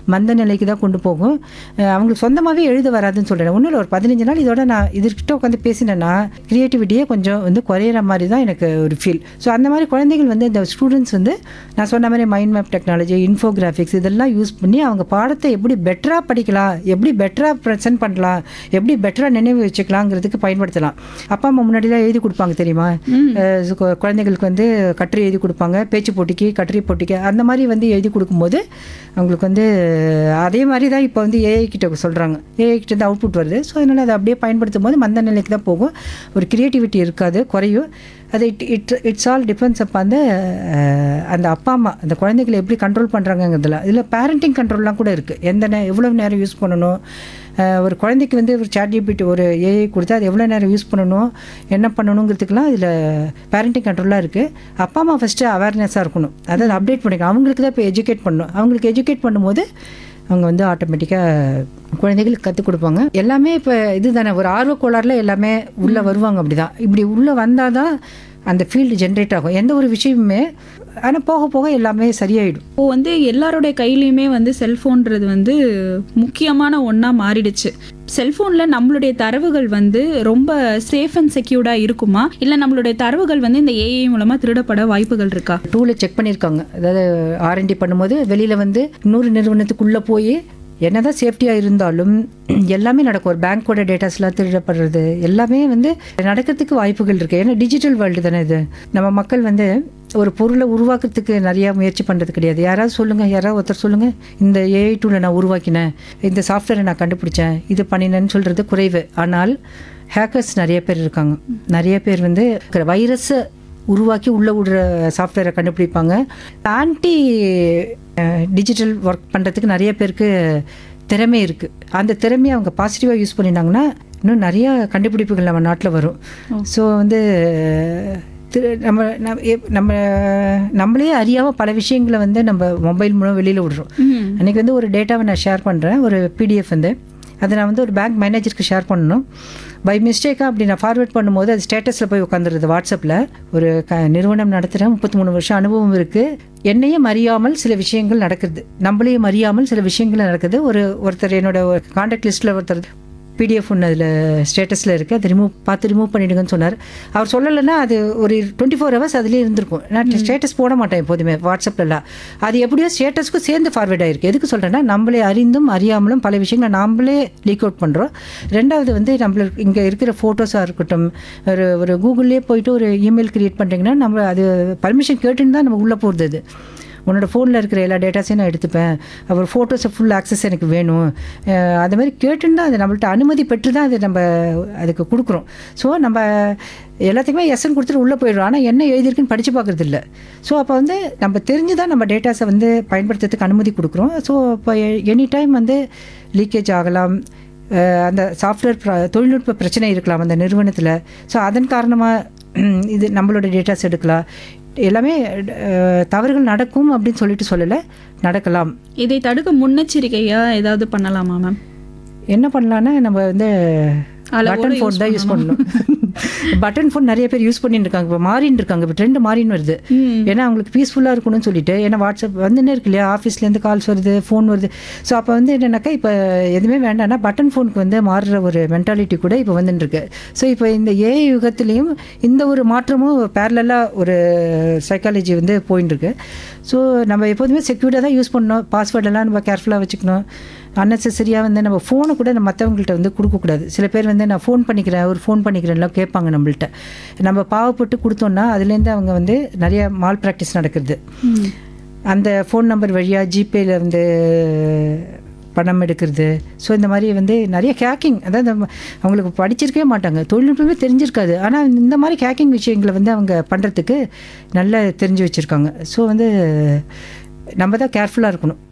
மந்த நிலைக்கு தான் கொண்டு போகும் அஹ் அவங்களுக்கு சொந்தமாகவே எழுத வராதுன்னு சொல்கிறேன் ஒன்றும் இல்லை ஒரு பதினஞ்சு நாள் இதோட நான் இதுக்கிட்ட உட்காந்து பேசினேன்னா க்ரியேட்டிவிட்டியே கொஞ்சம் வந்து குறையிற மாதிரி தான் எனக்கு ஒரு ஃபீல் ஸோ அந்த மாதிரி குழந்தைகள் வந்து இந்த ஸ்டூடெண்ட்ஸ் வந்து நான் சொன்ன மாதிரி மைண்ட் மேப் டெக்னாலஜி இன்ஃபோகிராஃபிக்ஸ் இதெல்லாம் யூஸ் பண்ணி அவங்க பாடத்தை எப்படி பெட்டராக படிக்கலாம் எப்படி பெட்டராக ப்ரெசென்ட் பண்ணலாம் எப்படி பெட்டராக நினைவு வச்சுக்கலாங்கிறதுக்கு பயன்படுத்தலாம் அப்பா அம்மா முன்னாடிலாம் எழுதி கொடுப்பாங்க தெரியுமா அஹ் சு- கு- குழந்தைங்களுக்கு வந்து கட்டுரை எழுதி கொடுப்பாங்க பேச்சு போட்டிக்கு கட்டுரை போட்டிக்கு அந்த மாதிரி வந்து எழுதி கொடுக்கும்போது அவங்களுக்கு வந்து அதே மாதிரி தான் இப்போ வந்து ஏஐ கிட்ட சொல்கிறாங்க ஏஐ கிட்ட இருந்து அவுட்புட் வருது ஸோ அதனால் அதை அப்படியே பயன்படுத்தும் போது மந்த நிலைக்கு தான் போகும் ஒரு கிரியேட்டிவிட்டி இருக்காது குறையும் அது it it it's all depends அப்போ அந்த அஹ், அந்த அப்பா அம்மா அந்த குழந்தைகளை எப்படி கண்ட்ரோல் பண்ணுறாங்கங்கிறதுல இதில் பேரண்டிங் கண்ட்ரோல்லாம் கூட இருக்குது எந்த நே எவ்வளோ நேரம் யூஸ் பண்ணணும் அஹ், ஒரு குழந்தைக்கு வந்து ஒரு chat GPT ஒரு ஏஐ கொடுத்து அது எவ்வளோ நேரம் யூஸ் பண்ணணும் என்ன பண்ணணுங்கிறதுக்கெலாம் இதில் பேரண்டிங் கண்ட்ரோலாக இருக்குது அப்பா அம்மா ஃபஸ்ட்டு அவேர்னஸாக இருக்கணும் அதாவது அப்டேட் பண்ணிக்கணும் அவங்களுக்கு தான் இப்போ எஜுகேட் பண்ணணும் அவங்களுக்கு எஜுகேட் பண்ணும்போது அவங்க வந்து ஆட்டோமேட்டிக்காக குழந்தைகளுக்கு கற்றுக் கொடுப்பாங்க எல்லாமே இப்போ இதுதானே ஒரு ஆர்வக் கோளாறுல எல்லாமே உள்ளே வருவாங்க அப்படி தான் இப்படி உள்ளே வந்தால் தான் அந்த ஃபீல்டு ஜென்ரேட் ஆகும் எந்த ஒரு விஷயமுமே ஆனால் போக போக எல்லாமே சரியாயிடும் இப்போ வந்து எல்லாருடைய கையிலையுமே வந்து செல்ஃபோன்றது வந்து முக்கியமான ஒன்றா மாறிடுச்சு செல்ஃபோனில் நம்மளுடைய தரவுகள் வந்து ரொம்ப சேஃப் அண்ட் செக்யூர்டாக இருக்குமா இல்லை நம்மளுடைய தரவுகள் வந்து இந்த ஏஐ மூலமாக திருடப்பட வாய்ப்புகள் இருக்கா டூலை செக் பண்ணியிருக்காங்க அதாவது ஆர்என்டி பண்ணும்போது வெளியில் வந்து இன்னொரு நிறுவனத்துக்குள்ளே போய் என்னதான் சேஃப்டியாக இருந்தாலும் எல்லாமே நடக்கும் ஒரு பேங்க்கோட டேட்டாஸ்லாம் திருடப்படுறது எல்லாமே வந்து நடக்கிறதுக்கு வாய்ப்புகள் இருக்குது ஏன்னா டிஜிட்டல் வேர்ல்டு தானே இது நம்ம மக்கள் வந்து ஒரு பொருளை உருவாக்குறதுக்கு நிறையா முயற்சி பண்ணுறது கிடையாது யாராவது சொல்லுங்கள் யாராவது ஒருத்தர் சொல்லுங்கள் இந்த ஏஐ டூலை நான் உருவாக்கினேன் இந்த சாஃப்ட்வேரை நான் கண்டுபிடிச்சேன் இது பண்ணினேன்னு சொல்கிறது குறைவு ஆனால் ஹேக்கர்ஸ் நிறைய பேர் இருக்காங்க நிறைய பேர் வந்து வைரஸை உருவாக்கி உள்ளே விடுற சாஃப்ட்வேரை கண்டுபிடிப்பாங்க ஆன்டி டிஜிட்டல் ஒர்க் பண்ணுறதுக்கு நிறைய பேருக்கு திறமை இருக்குது அந்த திறமையை அவங்க பாசிட்டிவாக யூஸ் பண்ணினாங்கன்னா இன்னும் நிறைய கண்டுபிடிப்புகள் நம்ம நாட்டில் வரும் ஸோ வந்து திரு நம்ம நம்ம எப்- நம்ம நம்மளே அறியாமல் பல விஷயங்களை வந்து நம்ம மொபைல் மூலம் வெளியில் விடுறோம் அன்றைக்கி வந்து ஒரு டேட்டாவை நான் ஷேர் பண்ணுறேன் ஒரு பிடிஎஃப் வந்து அதை நான் வந்து ஒரு பேங்க் மேனேஜருக்கு ஷேர் பண்ணணும் பை மிஸ்டேக்காக அப்படி நான் ஃபார்வேர்ட் பண்ணும்போது அது ஸ்டேட்டஸில் போய் உட்காந்துருது வாட்ஸ்அப்பில் ஒரு க நிறுவனம் நடத்துகிறேன் முப்பத்தி மூணு வருஷம் அனுபவம் இருக்குது என்னையும் அறியாமல் சில விஷயங்கள் நடக்குது நம்மளையும் அறியாமல் சில விஷயங்கள் நடக்குது ஒரு ஒருத்தர் என்னோட காண்டாக்ட் லிஸ்ட்டில் ஒருத்தர் பிடிஎஃப் ஒன்று அதில் ஸ்டேட்டஸில் இருக்குது அதை ரிமூவ் பார்த்து ரிமூவ் பண்ணிடுங்கன்னு சொன்னார் அவர் சொல்லலைன்னா அது ஒரு டுவெண்ட்டி ஃபோர் ஹவர்ஸ் அதுலேயே இருந்திருக்கும் நான் ஸ்டேட்டஸ் போட மாட்டேன் எப்போதுமே வாட்ஸ்அப்லலாம் அது எப்படியோ ஸ்டேட்டஸ்க்கும் சேர்ந்து ஃபார்வேர்ட் ஆயிருக்கு எதுக்கு சொல்கிறேன்னா நம்மளே அறிந்தும் அறியாமலும் பல விஷயங்களை நாமளே லீக் அவுட் பண்ணுறோம் ரெண்டாவது வந்து நம்மளுக்கு இங்கே இருக்கிற ஃபோட்டோஸாக இருக்கட்டும் ஒரு ஒரு கூகுள்லேயே போயிட்டு ஒரு இமெயில் க்ரியேட் பண்ணுறீங்கன்னா நம்ம அது பர்மிஷன் கேட்டுன்னு தான் நம்ம உள்ளே போகிறது அது உன்னோட ஃபோனில் இருக்கிற எல்லா டேட்டாஸையும் நான் எடுத்துப்பேன் அவர் ஃபோட்டோஸை ஃபுல் ஆக்சஸ் எனக்கு வேணும் அஹ் அது மாதிரி கேட்டுன்னு தான் அது நம்மள்ட்ட அனுமதி பெற்று தான் அது நம்ம அதுக்கு கொடுக்குறோம் ஸோ நம்ம எல்லாத்துக்குமே எஸ்என் கொடுத்துட்டு உள்ளே போயிடுறோம் ஆனால் என்ன எழுதியிருக்குன்னு படித்து பார்க்குறது இல்லை ஸோ அப்போ வந்து நம்ம தெரிஞ்சு தான் நம்ம டேட்டாஸை வந்து பயன்படுத்துறதுக்கு அனுமதி கொடுக்குறோம் ஸோ இப்போ எனி டைம் வந்து லீக்கேஜ் ஆகலாம் அஹ் அந்த சாஃப்ட்வேர் தொழில்நுட்ப பிரச்சனை இருக்கலாம் அந்த நிறுவனத்தில் ஸோ அதன் காரணமாக இது நம்மளோட டேட்டாஸ் எடுக்கலாம் எல்லாமே அஹ், தவறுகள் நடக்கும் அப்படின்னு சொல்லிட்டு சொல்லலை நடக்கலாம் இதை தடுக்க முன்னெச்சரிக்கையா ஏதாவது பண்ணலாமா மேம் என்ன பண்ணலான்னா நம்ம வந்து அளவோட பட்டன் use ஃபோன் தான் யூஸ் பண்ணணும் பட்டன் ஃபோன் நிறைய பேர் யூஸ் பண்ணிட்டு இருக்காங்க இப்போ மாறின்னு இருக்காங்க இப்போ ட்ரெண்ட் மாறின்னு வருது ஏன்னா அவங்களுக்கு பீஸ்ஃபுல்லாக இருக்கணும்னு சொல்லிட்டு ஏன்னா வாட்ஸ்அப் வந்துன்னே இருக்கு இல்லையா ஆஃபீஸ்லேருந்து கால்ஸ் வருது ஃபோன் வருது ஸோ அப்போ வந்து என்னன்னாக்கா இப்போ எதுவுமே வேண்டாம்னா பட்டன் ஃபோனுக்கு வந்து மாறுற ஒரு மென்டாலிட்டி கூட இப்போ வந்துன்னு இருக்கு ஸோ இப்போ இந்த ஏஐ யுகத்துலேயும் இந்த ஒரு மாற்றமும் பேரலாக ஒரு சைக்காலஜி வந்து போயின்னு இருக்கு ஸோ நம்ம எப்போதுமே செக்யூர்டாக தான் யூஸ் பண்ணணும் பாஸ்வேர்டெல்லாம் நம்ம கேர்ஃபுல்லாக வச்சுக்கணும் அன்னெசரியாக வந்து நம்ம ஃபோனை கூட நம்ம மற்றவங்கள்ட்ட வந்து கொடுக்கக்கூடாது சில பேர் வந்து நான் ஃபோன் பண்ணிக்கிறேன் ஒரு ஃபோன் பண்ணிக்கிறேன்லாம் கேட்பாங்க நம்மள்ட்ட நம்ம பாவப்பட்டு கொடுத்தோன்னா அதுலேருந்து அவங்க வந்து நிறைய மால் ப்ராக்டிஸ் நடக்குது அந்த ஃபோன் நம்பர் வழியாக ஜிபேயில் வந்து பணம் எடுக்கிறது ஸோ இந்த மாதிரி வந்து நிறைய ஹேக்கிங் அதாவது நம்ம- அவங்களுக்கு படிச்சிருக்கவே மாட்டாங்க தொழில்நுட்பமே தெரிஞ்சிருக்காது ஆனால் இந்த மாதிரி ஹேக்கிங் விஷயங்களை வந்து அவங்க பண்ணுறதுக்கு நல்லா தெரிஞ்சு வச்சுருக்காங்க ஸோ வந்து நம்ம தான் கேர்ஃபுல்லாக இருக்கணும்